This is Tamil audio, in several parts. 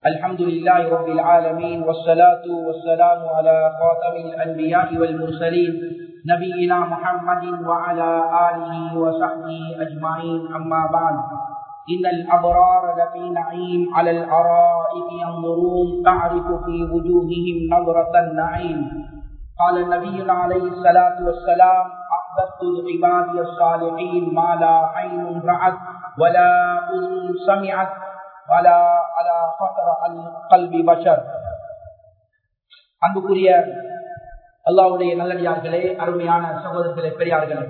الحمد لله رب العالمين والصلاة والسلام على خاتم الأنبياء والمرسلين نبينا محمد وعلى آله وصحبه أجمعين أما بعد إن الأبرار لفي نعيم على الأرائك ينظرون تعرف في وجوههم نظرة النعيم قال النبي عليه الصلاة والسلام أحببت لعبادي الصالحين ما لا عين رأت ولا أذن سمعت ولا على خطر قلب بشر அன்புக்குரிய அல்லாவுடைய நல்லடியார்களே அருமையான சகோதரர்களே பெரியார்களே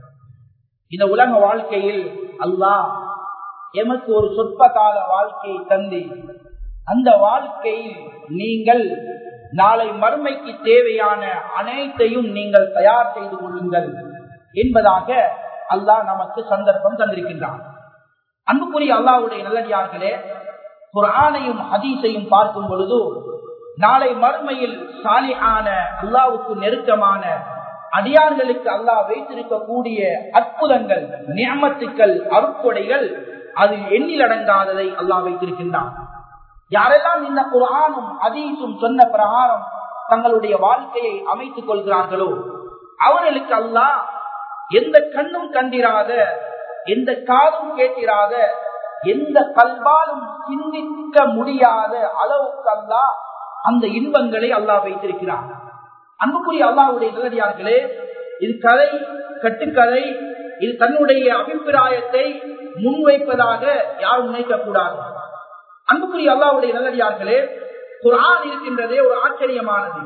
இந்த உலக வாழ்க்கையில் அல்லாஹ் எமக்கு ஒரு சொற்ப கால வாழ்க்கையை தந்து அந்த வாழ்க்கையில் நீங்கள் நாளை மறுமைக்கு தேவையான அனைத்தையும் நீங்கள் தயார் செய்து கொள்ளுங்கள் என்பதாக அல்லாஹ் நமக்கு சந்தர்ப்பம் தந்திருக்கின்றான் அன்புக்குரிய அல்லாவுடைய நல்லடியார்களே ஒரு ஆணையும் ஹதீஸையும் பார்க்கும் பொழுது நாளை மறுமையில் சாலியான அல்லாவுக்கு நெருக்கமான அடியார்களுக்கு அல்லாஹ் வைத்திருக்கக்கூடிய அற்புதங்கள் நியமத்துக்கள் அருட்கொடைகள் அதில் எண்ணிலடங்காததை அல்லாஹ் வைத்திருக்கின்றான் யாரெல்லாம் இந்த குரானும் அதீசும் சொன்ன பிரகாரம் தங்களுடைய வாழ்க்கையை அமைத்துக் கொள்கிறார்களோ அவர்களுக்கு அல்லாஹ் எந்த கண்ணும் கண்டிராத எந்த காதும் கேட்டிராத எந்த கல்வாலும் சிந்திக்க முடியாத அளவுக்கு அல்லா அந்த இன்பங்களை அல்லாஹ் வைத்திருக்கிறார் அன்புக்குரிய அல்லாவுடைய நல்லடியார்களே இது கதை கட்டுக்கதை இது தன்னுடைய அபிப்பிராயத்தை முன்வைப்பதாக யாரும் நினைக்கக்கூடாது அன்புக்குரிய அல்லாவுடைய நல்லடியார்களே குரான் இருக்கின்றதே ஒரு ஆச்சரியமானது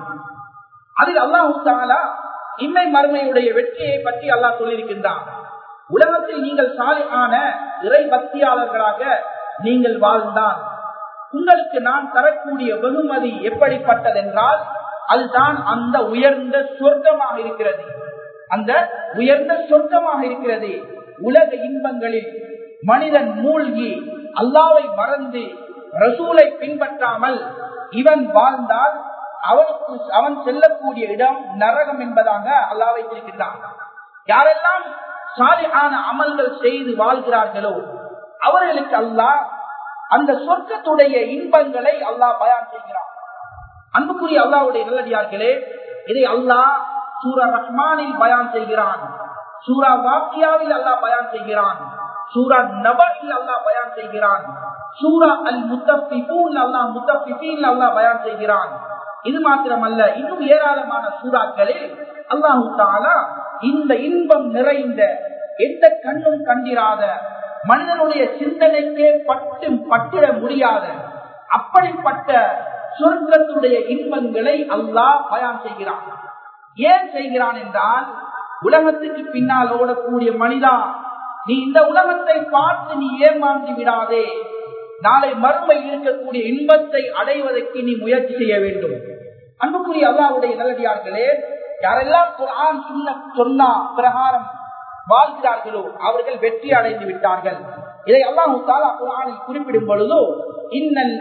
அதில் அல்லாஹு தாலா இம்மை மறுமையுடைய வெற்றியை பற்றி அல்லாஹ் சொல்லியிருக்கின்றான் உலகத்தில் நீங்கள் சாலையான இறை பக்தியாளர்களாக நீங்கள் வாழ்ந்தால் உங்களுக்கு நான் தரக்கூடிய வெகுமதி எப்படிப்பட்டதென்றால் அதுதான் அந்த உயர்ந்த சொர்க்கமாக இருக்கிறது அந்த உயர்ந்த சொர்க்கமாக இருக்கிறது உலக இன்பங்களில் மனிதன் மூழ்கி அல்லாவை மறந்து ரசூலை பின்பற்றாமல் இவன் வாழ்ந்தால் அவனுக்கு அவன் செல்லக்கூடிய இடம் நரகம் என்பதாக அல்லா வைத்திருக்கின்றான் யாரெல்லாம் சாலியான அமல்கள் செய்து வாழ்கிறார்களோ அவர்களுக்கு அல்லாஹ் அந்த சொர்க்கத்துடைய இன்பங்களை அல்லாஹ் பயான் செய்கிறான் அன்புக்குரிய அல்லாவுடைய நல்லடியார்களே இதை அல்லாஹ் சூரா ரஹ்மானில் பயான் செய்கிறான் சூரா வாக்கியாவில் அல்லாஹ் பயான் செய்கிறான் சூரா நபரில் அல்லாஹ் பயான் செய்கிறான் சூரா அல் முத்தபிபூன் அல்லாஹ் முத்தபிபீன் அல்லாஹ் பயான் செய்கிறான் இது மாத்திரமல்ல இன்னும் ஏராளமான சூறாக்களில் அல்லாஹு தாலா இந்த இன்பம் நிறைந்த எந்த கண்ணும் கண்டிராத மனிதனுடைய சிந்தனைக்கே பட்டு பட்டிட முடியாத அப்படிப்பட்ட சொர்க்கத்துடைய இன்பங்களை அல்லாஹ் பயான் செய்கிறான் ஏன் செய்கிறான் என்றால் உலகத்துக்கு பின்னால் ஓடக்கூடிய மனிதா நீ இந்த உலகத்தை பார்த்து நீ ஏமாந்து விடாதே நாளை மறுமை இருக்கக்கூடிய இன்பத்தை அடைவதற்கு நீ முயற்சி செய்ய வேண்டும் அன்புக்குரிய அல்லாவுடைய நல்லடியார்களே யாரெல்லாம் குரான் சொன்ன சொன்னா பிரகாரம் வாழ்கிறார்களோ அவர்கள் வெற்றி அடைந்து விட்டார்கள் இதை அல்லாஹு தாலா குரானில் குறிப்பிடும் பொழுதோ இன்னல்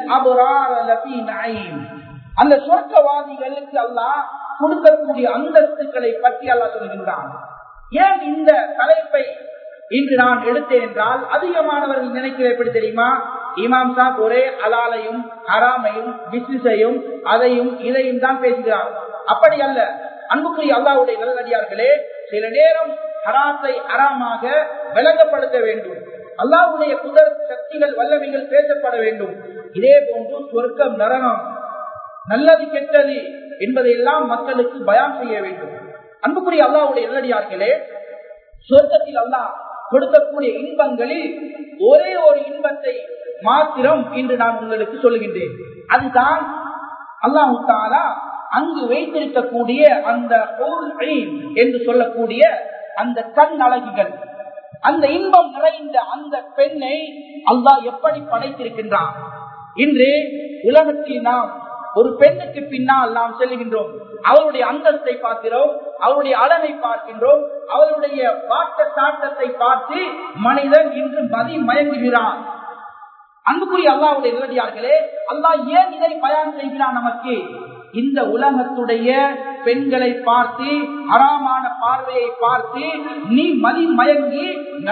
அந்த சொர்க்கவாதிகளுக்கு அல்லாஹ் கொடுக்கக்கூடிய அந்தஸ்துக்களை பற்றி அல்லாஹ் சொல்கின்றான் ஏன் இந்த தலைப்பை இன்று நான் எடுத்தேன் என்றால் அதிகமானவர்கள் நினைக்கிற எப்படி தெரியுமா இமாம் சாப் ஒரே அலாலையும் ஹராமையும் பிசினையும் அதையும் இதையும் தான் பேசுகிறார் அப்படி அல்ல அன்புக்குரிய அல்லாவுடைய நல்லடியார்களே சில நேரம் ஹராத்தை அறாமாக விளங்கப்படுத்த வேண்டும் அல்லாவுடைய புதர் சக்திகள் வல்லமைகள் பேசப்பட வேண்டும் இதே போன்று சொர்க்கம் நரகம் நல்லது கெட்டது என்பதையெல்லாம் மக்களுக்கு பயான் செய்ய வேண்டும் அன்புக்குரிய அல்லாவுடைய நல்லடியார்களே சொர்க்கத்தில் அல்லாஹ் கொடுக்கக்கூடிய இன்பங்களில் ஒரே ஒரு இன்பத்தை மாத்திரம் இன்று நான் உங்களுக்கு சொல்லுகின்றேன் அதுதான் அல்லாஹு தாலா அங்கு வைத்திருக்கக்கூடிய அந்த என்று சொல்லக்கூடிய அந்த கண் அழகிகள் அந்த இன்பம் நிறைந்த அந்த பெண்ணை அல்லாஹ் எப்படி படைத்திருக்கின்றான் இன்று உலகத்தில் நாம் ஒரு பெண்ணுக்கு பின்னால் நாம் செல்கின்றோம் அவருடைய அந்தஸ்தை பார்க்கிறோம் அவருடைய அழகை பார்க்கின்றோம் அவருடைய வாட்ட சாட்டத்தை பார்த்து மனிதன் இன்று மதி மயங்குகிறான் அன்புக்குரிய அல்லாவுடைய நிலடியார்களே அல்லாஹ் ஏன் இதை பயன் செய்கிறான் நமக்கு இந்த உலகத்துடைய பெண்களை பார்த்து அறாமான பார்வையை பார்த்து நீ மதி மயங்கி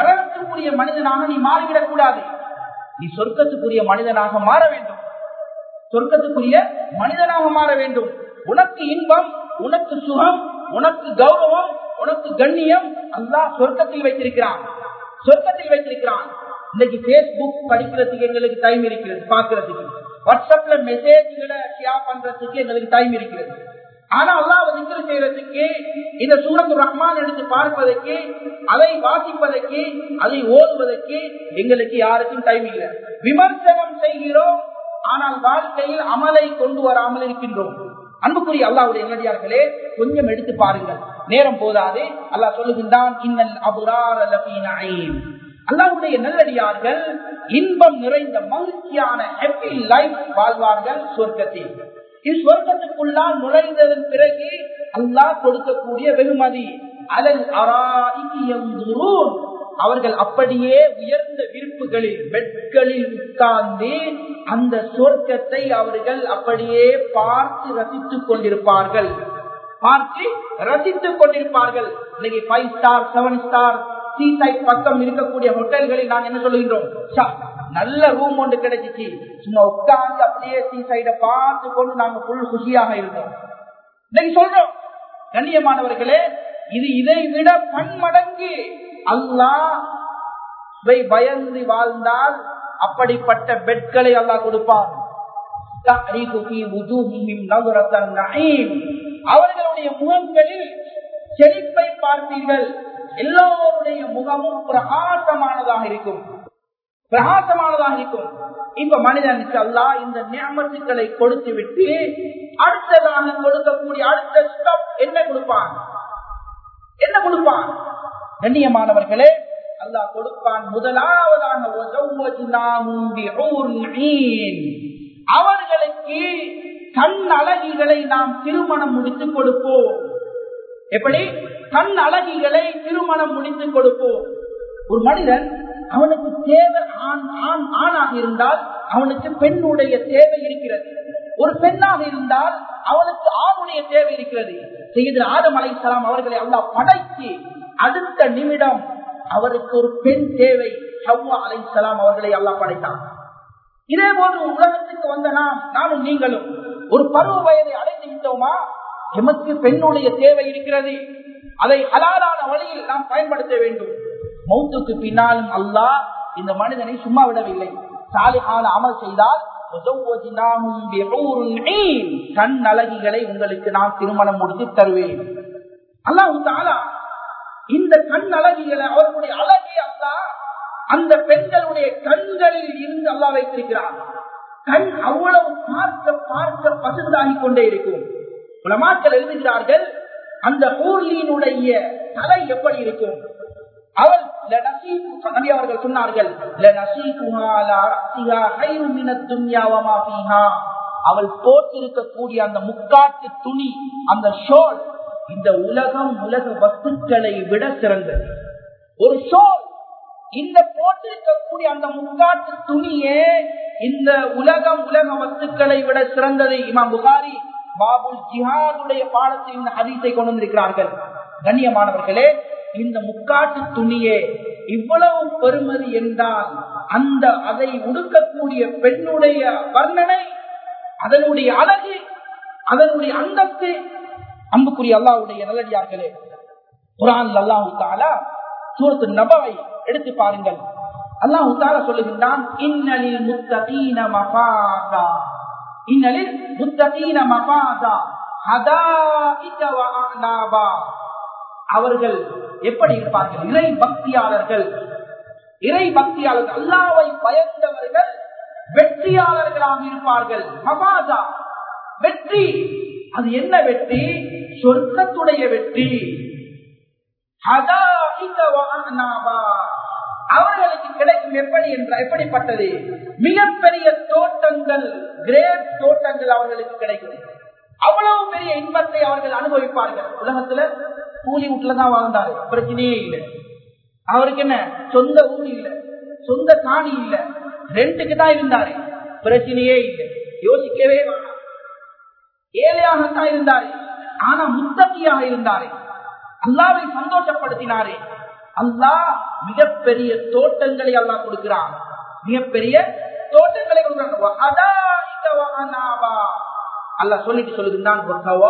நரகத்துக்குரிய மனிதனாக நீ மாறிவிடக் கூடாது நீ சொர்க்கத்துக்குரிய மனிதனாக மாற வேண்டும் சொர்க்கத்துக்குரிய மனிதனாக மாற வேண்டும் உனக்கு இன்பம் உனக்கு சுகம் உனக்கு கௌரவம் உனக்கு கண்ணியம் அல்லாஹ் சொர்க்கத்தில் வைத்திருக்கிறான் சொர்க்கத்தில் வைத்திருக்கிறான் இன்னைக்கு பேஸ்புக் படிக்கிறதுக்கு எங்களுக்கு டைம் இருக்கிறது பாக்குறதுக்கு வாட்ஸ்அப்ல மெசேஜ்களை ஷேர் பண்றதுக்கு எங்களுக்கு டைம் இருக்கிறது ஆனா அல்லாஹ் திக்ரு செய்யறதுக்கு இந்த சூரத் ரஹ்மான் எடுத்து பார்ப்பதற்கு அதை வாசிப்பதற்கு அதை ஓதுவதற்கு எங்களுக்கு யாருக்கும் டைம் இல்லை விமர்சனம் செய்கிறோம் ஆனால் வாழ்க்கையில் அமலை கொண்டு வராமல் இருக்கின்றோம் அன்புக்குரிய அல்லாவுடைய நல்லடியார்களே கொஞ்சம் எடுத்து பாருங்கள் நேரம் போதாது அல்லாஹ் சொல்லுகின்றான் இன்னல் அபுரார் அல்லாவுடைய நல்லடியார்கள் இன்பம் நிறைந்த மகிழ்ச்சியான ஹாப்பி லைஃப் வாழ்வார்கள் சொர்க்கத்தில் இஸ்வர்க்கத்துக்குள்ளால் நுழைந்ததன் பிறகு அல்லாஹ் கொடுக்கக்கூடிய வெகுமதி அலல் அராயியந்துரூன் அவர்கள் அப்படியே உயர்ந்த விருப்புகளில் பெட்களில் உட்கார்ந்து அந்த சொர்க்கத்தை அவர்கள் அப்படியே பார்த்து ரசித்துக் கொண்டிருப்பார்கள் பார்த்து ரசித்துக் கொண்டிருப்பார்கள் இன்னைக்கு five star seven star seaside பக்கம் இருக்கக்கூடிய ஹோட்டல்களில் நான் என்ன சொல்லுகின்றோம் நல்ல ரூம் ஒன்று கிடைச்சிச்சு சும்மா உட்கார்ந்து அப்படியே சீ சைட பார்த்து கொண்டு நாங்க புல் குஷியாக இருந்தோம் இன்னைக்கு சொல்றோம் கண்ணியமானவர்களே இது இதை விட பன்மடங்கு அல்லாஹ் பயந்து வாழ்ந்தால் அப்படிப்பட்ட பெட்களை அல்லாஹ் கொடுப்பார் அவர்களுடைய முகங்களில் செழிப்பை பார்ப்பீர்கள் எல்லோருடைய முகமும் பிரகாசமானதாக இருக்கும் பிரகாசமானதாக இருக்கும் இப்ப மனிதனுக்கு அல்லா இந்த நியமத்துக்களை கொடுத்து விட்டு அடுத்ததாக கொடுக்கக்கூடிய அடுத்த ஸ்டெப் என்ன கொடுப்பான் என்ன கொடுப்பான் கண்ணியமானவர்களே அல்லாஹ் கொடுப்பான் முதலாவதாக அவர்களுக்கு கண் அழகிகளை நாம் திருமணம் முடித்துக் கொடுப்போம் எப்படி கண் அழகிகளை திருமணம் முடித்துக் கொடுப்போம் ஒரு மனிதன் அவனுக்கு தேவை ஆண் ஆண் ஆணாக இருந்தால் அவனுக்கு பெண்ணுடைய தேவை இருக்கிறது ஒரு பெண்ணாக இருந்தால் அவனுக்கு ஆணுடைய தேவை இருக்கிறது செய்து ஆதம் அலைசலாம் அவர்களை அல்லா படைத்து அடுத்த நிமிடம் அவருக்கு ஒரு பெண் தேவை ஹவ்வா அலைசலாம் அவர்களை அல்லா படைத்தான் இதே போன்று உலகத்துக்கு வந்த நாம் நானும் நீங்களும் ஒரு பருவ வயதை அடைந்து விட்டோமா எமக்கு பெண்ணுடைய தேவை இருக்கிறது அதை ஹலாலான வழியில் நாம் பயன்படுத்த வேண்டும் மௌத்துக்கு பின்னாலும் அல்லாஹ் இந்த மனிதனை சும்மா விடவில்லை சாலிகான அமல் செய்தால் கண் அழகிகளை உங்களுக்கு நான் திருமணம் முடித்து தருவேன் அல்லாஹ் இந்த கண் அழகிகளை அவர்களுடைய அழகை அல்லா அந்த பெண்களுடைய கண்களில் இருந்து அல்லா வைத்திருக்கிறார் கண் அவ்வளவு பார்க்க பார்க்க பசுந்தாகி கொண்டே இருக்கும் உலமாக்கள் எழுதுகிறார்கள் அந்த ஊர்லியினுடைய தலை எப்படி இருக்கும் அவள் அவர்கள் சொன்னார்கள் அவள் போட்டிருக்கக்கூடிய அந்த முக்காட்டு துணி அந்த ஷோல் இந்த உலகம் உலக வஸ்துக்களை விட சிறந்தது ஒரு ஷோல் இந்த போட்டிருக்கக்கூடிய அந்த முக்காட்டு துணியே இந்த உலகம் உலக வஸ்துக்களை விட சிறந்தது இமாம் புகாரி பாபுல் ஜிஹாதுடைய பாடத்தில் இந்த ஹதீஸை கொண்டு வந்திருக்கிறார்கள் கண்ணியமானவர்களே இந்த முக்காட்டு துணியே இவ்வளவு பெருமதி என்றால் அந்த அதை உடுக்கக்கூடிய பெண்ணுடைய வர்ணனை அதனுடைய அழகு அதனுடைய அந்தஸ்து அம்புக்குரிய அல்லாவுடைய நல்லடியார்களே குரான் அல்லாஹு தாலா சூரத்து நபாவை எடுத்து பாருங்கள் அல்லாஹு தாலா சொல்லுகின்றான் இன்னலில் முத்தகீன மகாதா இன்னலில் முத்தகீன மகாதா ஹதாஇக வ அனாபா அவர்கள் எப்படி இருப்பார்கள் இறை பக்தியாளர்கள் இறை பக்தியாளர்கள் அல்லாவை பயந்தவர்கள் வெற்றியாளர்களாக இருப்பார்கள் மகாதா வெற்றி அது என்ன வெற்றி சொர்க்கத்துடைய வெற்றி அவர்களுக்கு கிடைக்கும் எப்படி என்ற எப்படிப்பட்டது மிகப்பெரிய தோட்டங்கள் கிரேப் தோட்டங்கள் அவர்களுக்கு கிடைக்கும் அவ்வளவு பெரிய இன்பத்தை அவர்கள் அனுபவிப்பார்கள் உலகத்துல கூலி வீட்டுல தான் வாழ்ந்தாரு பிரச்சனையே இல்லை அவருக்கு என்ன சொந்த ஊர் இல்ல சொந்த காணி இல்ல ரெண்டுக்கு தான் இருந்தாரு பிரச்சனையே இல்லை யோசிக்கவே வேணாம் ஏழையாகத்தான் இருந்தாரு ஆனா முத்தகியாக இருந்தாரு அல்லாவை சந்தோஷப்படுத்தினாரே அல்லாஹ் மிகப்பெரிய தோட்டங்களை அல்லாஹ் கொடுக்கிறான் மிகப்பெரிய தோட்டங்களை கொடுக்கிறான் அல்லாஹ் சொல்லிட்டு சொல்லுகின்றான்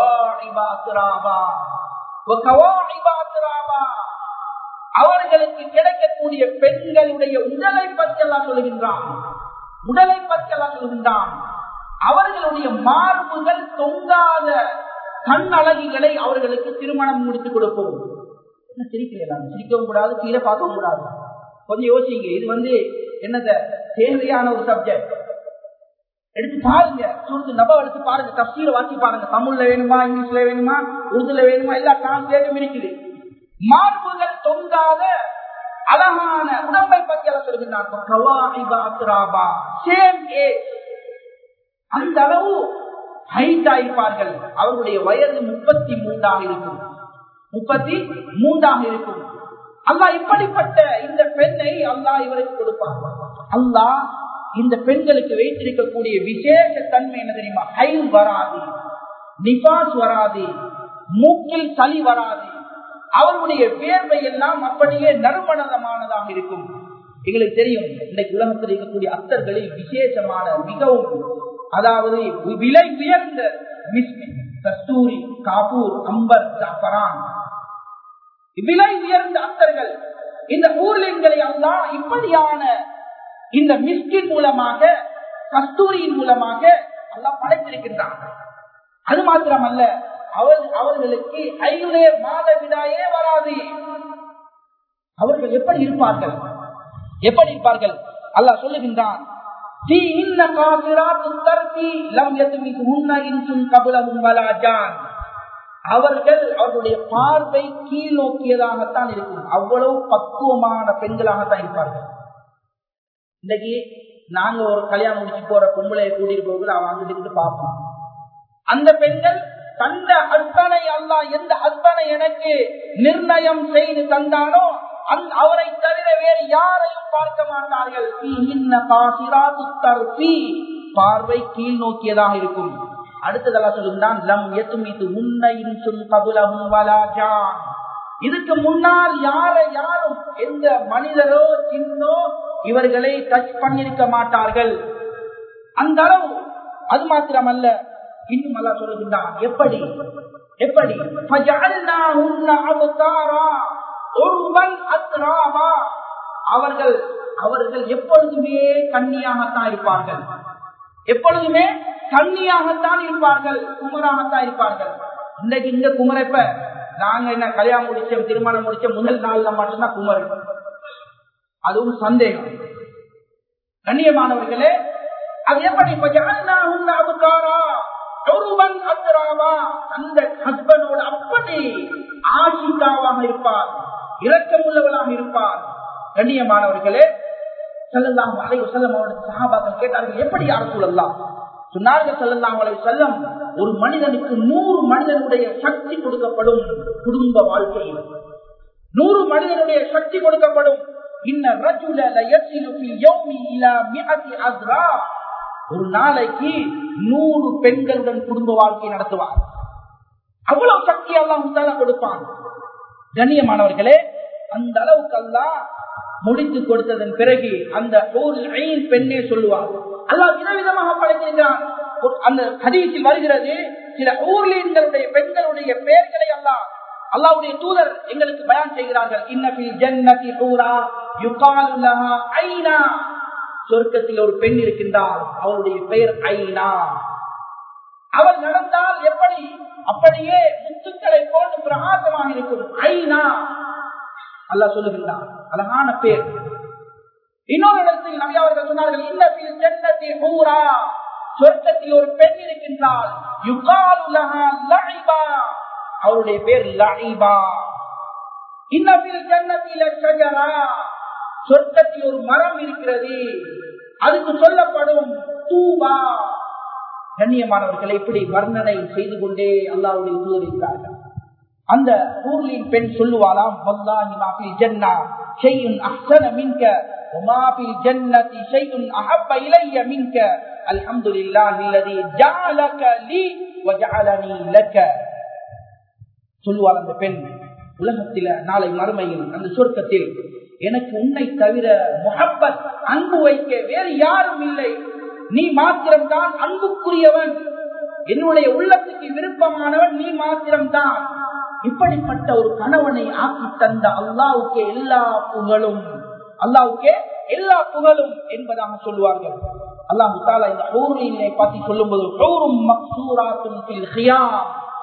அவர்களுக்கு கிடைக்கக்கூடிய பெண்களுடைய உடலை பற்றி எல்லாம் சொல்லுகின்றான் உடலை பற்றி எல்லாம் சொல்லுகின்றான் அவர்களுடைய மார்புகள் தொங்காத கண் அழகிகளை அவர்களுக்கு திருமணம் முடித்து கொடுப்போம் என்ன சிரிக்கலாம் சிரிக்கவும் கூடாது கீழே பார்க்கவும் கூடாது கொஞ்சம் யோசிங்க இது வந்து என்னத தேவையான ஒரு சப்ஜெக்ட் எடுத்து பாருங்க சுருத்து நப எடுத்து பாருங்க தப்சீல வாசி பாருங்க தமிழ்ல வேணுமா இங்கிலீஷ்ல வேணுமா உருதுல வேணுமா எல்லா டிரான்ஸ்லேட்டும் இருக்குது மார்புகள் தொங்காத அழகான உடம்பை பற்றி எல்லாம் சொல்லுகிறார் சேம் ஏஜ் அந்த அளவு ஹைட் ஆயிருப்பார்கள் அவருடைய வயது முப்பத்தி மூன்றாக இருக்கும் முப்பத்தி மூன்றாக இருக்கும் அல்லாஹ் இப்படிப்பட்ட இந்த பெண்ணை அல்லாஹ் இவருக்கு கொடுப்பார் அல்லாஹ் இந்த பெண்களுக்கு வைத்திருக்கக்கூடிய விசேஷ தன்மை என்ன தெரியுமா ஹைல் வராது நிபாஸ் வராது மூக்கில் சளி வராது அவருடைய வேர்வை எல்லாம் அப்படியே நறுமணமானதாக இருக்கும் எங்களுக்கு தெரியும் இன்றைக்கு உலகத்தில் இருக்கக்கூடிய அத்தர்களில் விசேஷமான மிகவும் அதாவது விலை உயர்ந்த கஸ்தூரி காபூர் அம்பர் ஜாஃபரான் விலை உயர்ந்த அத்தர்கள் இந்த ஊர்லின்களை எல்லாம் இப்படியான இந்த மிஸ்கின் மூலமாக கஸ்தூரியின் மூலமாக எல்லாம் படைத்திருக்கின்றான் அது மாத்திரமல்ல அவர் அவர்களுக்கு ஐநூறு மாத விடாயே வராது அவர்கள் எப்படி இருப்பார்கள் எப்படி இருப்பார்கள் அல்லாஹ் சொல்லுகின்றான் அவர்கள் அவர்களுடைய பார்வை கீழ் நோக்கியதாகத்தான் இருக்கும் அவ்வளவு பக்குவமான பெண்களாகத்தான் இருப்பார்கள் இன்னைக்கு நாங்க ஒரு கல்யாணம் முடிச்சு போற பொம்பளையை கூட்டிட்டு போகுது அவன் அங்கிட்டு பார்ப்பான் அந்த பெண்கள் தந்த அர்ப்பணை அல்லா எந்த அர்ப்பணை எனக்கு நிர்ணயம் செய்து தந்தானோ அவரை தவிர வேறு யாரையும் பார்க்க மாட்டார்கள் பார்வை கீழ் நோக்கியதாக இருக்கும் அடுத்ததெல்லாம் சொல்லுகிறான் லம் எத்துமித்து முன்னையின் சொல் கபுலமும் வலாஜான் இதுக்கு முன்னால் யார யாரும் எந்த மனிதரோ சின்னோ இவர்களை டச் பண்ணிருக்க மாட்டார்கள் அந்த அளவு அது மாத்திரமல்ல இன்னும் அல்லா சொல்லுகின்றான் எப்படி எப்படி ஒருவன் அத்ராமா அவர்கள் அவர்கள் எப்பொழுதுமே கண்ணியாகத்தான் இருப்பார்கள் எப்பொழுதுமே கண்ணியாகத்தான் இருப்பார்கள் குமராகத்தான் இருப்பார்கள் இன்னைக்கு இந்த குமரைப்ப நாங்க என்ன கல்யாணம் முடிச்சோம் திருமணம் முடிச்ச முதல் நாள்ல மட்டும்தான் குமர் அதுவும் சந்தேகம் கண்ணியமானவர்களே அது எப்படி ஒருவன் அத்தராவா அந்த ஹஸ்பண்டோட அப்படி ஆசிக்காவாக இருப்பார் இரக்கம் உள்ளவளாக இருப்பார் கண்ணியமானவர்களே செல்லலாம் அலை செல்லம் அவருடைய சகாபாக்கள் கேட்டார்கள் எப்படி யார் சொல்லலாம் சொன்னார்கள் செல்லலாம் அலை செல்லம் ஒரு மனிதனுக்கு நூறு மனிதனுடைய சக்தி கொடுக்கப்படும் குடும்ப வாழ்க்கையில் நூறு மனிதனுடைய சக்தி கொடுக்கப்படும் ஒரு நாளைக்கு நூறு பெண்களுடன் குடும்ப வாழ்க்கை நடத்துவார் அவ்வளவு சக்தி எல்லாம் கொடுப்பான் கண்ணியமானவர்களே அந்த அளவுக்கு எல்லாம் முடித்து கொடுத்ததன் பிறகு அந்த பெண்ணே சொல்லுவார் அல்லா விதவிதமாக படைத்திருக்கிறான் அந்த ஹதீஸில் வருகிறது சில ஊர்லீன்களுடைய பெண்களுடைய பெயர்களை எல்லாம் அல்லாவுடைய தூதர் எங்களுக்கு பயன் செய்கிறார்கள் இன்னபில் ஜன்னதி ஊரா யுகால் ஐனா சொர்க்கத்தில் ஒரு பெண் இருக்கின்றார் அவருடைய பெயர் ஐனா அவள் நடந்தால் எப்படி அப்படியே முத்துக்களை போட்டு பிரகாசமாக இருக்கும் ஐனா அல்லா சொல்லுகின்றார் அழகான பேர் இன்னொரு இடத்தில் நபி அவர்கள் சொன்னார்கள் இன்னபில் ஜன்னதி ஊரா சொர்க்கத்தில் ஒரு பெண் இருக்கின்றால் யுகால் லஹா அவருடைய பேர் லாயிபா இன்னபில் ஜன்னத்தில ஷஜரா சொர்க்கத்தில் ஒரு மரம் இருக்கிறது அதுக்கு சொல்லப்படும் தூபா கண்ணியமானவர்களை இப்படி வர்ணனை செய்து கொண்டே அல்லாவுடைய தூதரிக்கிறார்கள் அந்த ஊர்லின் பெண் சொல்லுவாளாம் வல்லாஹி மாஃபில் ஜன்னா ஷைஉன் அஹ்ஸன மின்க وما في الجنة شيء أحب إلي منك الحمد لله الذي جعلك لي وجعلني لك சொல்லுவாள் அந்த பெண் உலகத்தில நாளை மறுமையில் அந்த சொர்க்கத்தில் எனக்கு உன்னை தவிர முகப்பத் அன்பு வைக்க வேறு யாரும் இல்லை நீ மாத்திரம்தான் அன்புக்குரியவன் என்னுடைய உள்ளத்துக்கு விருப்பமானவன் நீ மாத்திரம்தான் இப்படிப்பட்ட ஒரு கணவனை ஆக்கி தந்த அல்லாவுக்கே எல்லா புகழும் அல்லாவுக்கே எல்லா புகழும் என்பதாக சொல்லுவார்கள் அல்லாஹு தாலா இந்த ஹூரினை பற்றி சொல்லும்போது ஹூரும் மக்சூராத்தும் ஃபில் ஹியாம்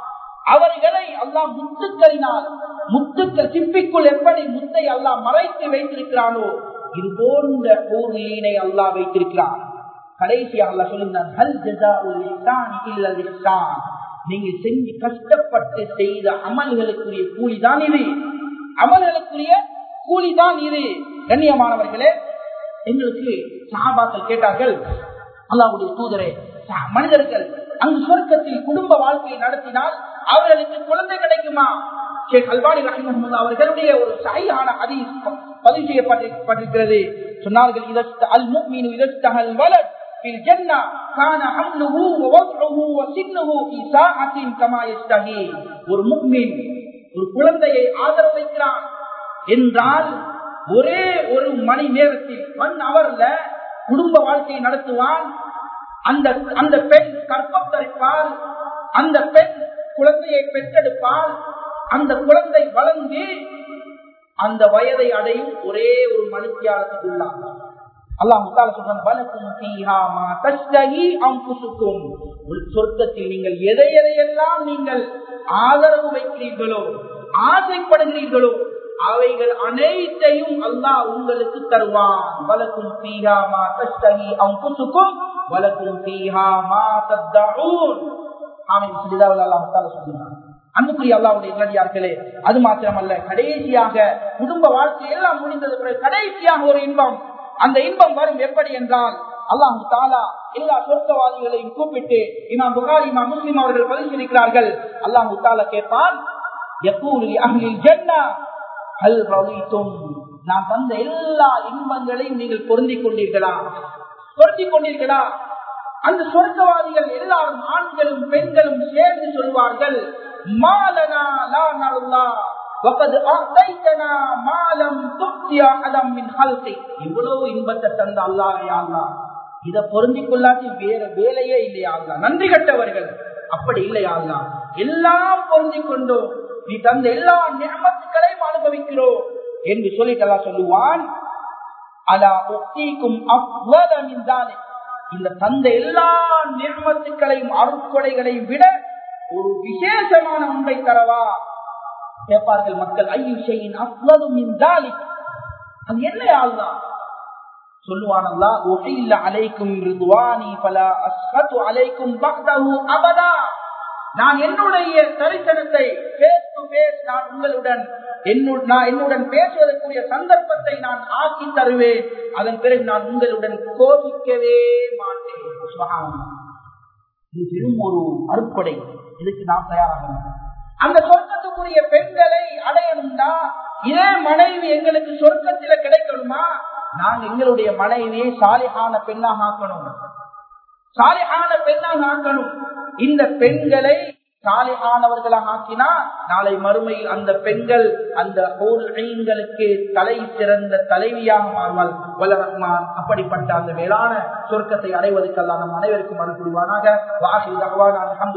அவர்களை அல்லாஹ் முத்துக்களினால் முத்துக்கள் சிப்பிக்குள் எப்படி முத்தை அல்லாஹ் மறைத்து வைத்திருக்கிறானோ இது போன்ற ஹூரினை அல்லாஹ் வைத்திருக்கிறான் கடைசியாக அல்லாஹ் சொல்லுகிறான் ஹல் ஜஸாஉல் இஹ்சானி இல்லல் இஹ்சான் நீங்க செஞ்சு கஷ்டப்பட்டு செய்த அமல்களுக்குரிய கூலிதான் இது அமல்களுக்குரிய கூலிதான் இது கண்ணியமானவர்களே எங்களுக்கு சஹாபாக்கள் கேட்டார்கள் அல்லாஹ்வுடைய தூதரே ச- மனிதர்கள் அங்கு சொர்க்கத்தில் குடும்ப வாழ்க்கையை நடத்தினால் அவர்களுக்கு குழந்தை கிடைக்குமா ஷேக் அல்வானி ரஹிமஹமுல்லா அவர்களுடைய ஒரு சகையான ஹதீஸ் ப- பதிவு செய்யப்பட்டிருக்கிறது சொன்னார்கள் இதஸ்த அல் முஃமினு இதஸ்தஹல் வலத் ஃபில் ஜன்னah கான ஹம்லுஹு வ வத்உஹு வ சின்னுஹு ஃபீ சாஅத்தின் கமா யஸ்தஹி ஒரு முஃமின் ஒரு குழந்தையை ஆதரவு வைக்கிறான் என்றால் ஒரே ஒரு மணி நேரத்தில் ஒன் அவர்ல குடும்ப வாழ்க்கையை நடத்துவான் அந்த அந்த பெண் கற்பம் தரிப்பால் அந்த பெண் குழந்தையை பெற்றெடுப்பால் அந்த குழந்தை வளர்ந்து அந்த வயதை அடையும் ஒரே ஒரு மனுஷியாளத்துக்கு உள்ளாங்க அல்லாஹ் சொல்றான் "வலக்கும் ஃபீஹா மா தஷ்தஹி அன்ஃபுசுக்கும்." உள் சொர்க்கத்தில் நீங்கள் எதை எதையெல்லாம் நீங்கள் ஆதரவு வைக்கிறீர்களோ ஆசைப்படுகிறீர்களோ அவைகள் அனைத்தையும் அல்லாஹ் உங்களுக்கு தருவான் வலக்கும் ஃபீஹா மா தஷ்தஹி அன்ஃபுசுக்கும் வலக்கும் ஃபீஹா மா தத்தஊன் ஆமீன் சிறிதாவது அல்லாஹ் தஆலா சொல்கிறான் அன்புக்குரிய அல்லாவுடைய நல்லடியார்களே அது மாத்திரமல்ல கடைசியாக குடும்ப வாழ்க்கை எல்லாம் முடிந்தது பிறகு கடைசியாக ஒரு இன்பம் அந்த இன்பம் வரும் எப்படி என்றால் அல்லாஹு தாலா எல்லா சொர்க்கவாதிகளையும் கூப்பிட்டு இமாம் புகாரி இமாம் முஸ்லிம் அவர்கள் பதிச்சிருக்கிறார்கள் அல்லாஹு தாலா கேட்பான் எப்பூலி அஹ்லில் ஜன்னா ஹல் ரலிதும் நான் தந்த எல்லா இன்பங்களையும் நீங்கள் பொருந்திக் கொண்டீர்களா பொருந்திக் கொண்டீர்களா அந்த சொர்க்கவாதிகள் எல்லாரும் ஆண்களும் பெண்களும் சேர்ந்து சொல்வார்கள் மாலனா லா நலுல்லா வகது ஆத்தைத்தனா மாலம் துப்தி அஹதம் மின் ஹல்கி இவ்வளவு இன்பத்தை தந்த அல்லாஹ் யா அல்லாஹ் இத பொருந்திக் கொள்ளாட்டி வேற வேலையே இல்லையா அல்லாஹ் நன்றி கட்டவர்கள் அப்படி இல்லையா அல்லாஹ் எல்லாம் பொருந்திக் கொண்டோம் நீ தந்த எல்லா நியமத்துக்களையும் அனுபவிக்கிறோம் என்று சொல்லிட்டு அல்லாஹ் சொல்லுவான் அலா உக்திக்கும் அவ்வள மின் தாலிக் இந்த தந்த எல்லா நிர்மத்துக்களையும் அருட்கொடைகளையும் விட ஒரு விசேஷமான ஒன்றை தரவா கேட்பார்கள் மக்கள் ஐயு செய்யின் அவ்வளவு அது என்ன ஆள்தான் சொல்லுவானல்லா உஹில்ல அலைக்கும் ரிதுவானி பல அஸ்கத்து அலைக்கும் பக்தஹு அபதா நான் என்னுடைய தரிசனத்தை பேஸ் டு பேஸ் நான் உங்களுடன் என்னு- நான் என்னுடன் பேசுவதற்குரிய சந்தர்ப்பத்தை நான் ஆக்கி தருவேன் அதன் பிறகு நான் உங்களுடன் கோபிக்கவே மாட்டேன் சுபஹானல்லாஹ். இது பெரும் ஒரு அறுப்படை இதுக்கு நாம் தயாராக வேண்டும். அந்த சொர்க்கத்துக்குரிய பெண்களை அடையணும்னா இதே மனைவி எங்களுக்கு சொர்க்கத்தில கிடைக்கணுமா நாங்க எங்களுடைய மனைவியை சாலிஹான பெண்ணாக ஆக்கணும் சாலிஹான பெண்ணாக ஆக்கணும் இந்த பெண்களை சாலிஹானவர்களாக ஆக்கினா நாளை மறுமையில் அந்த பெண்கள் அந்த பெண்களுக்கு தலை சிறந்த தலைவியாக மாறுவாள் வல்லரஹ்மான் அப்படிப்பட்ட அந்த மேலான சொர்க்கத்தை அடைவதற்கெல்லாம் நம் அனைவருக்கும் அனுப்பிடுவானாக வாசி தகவான்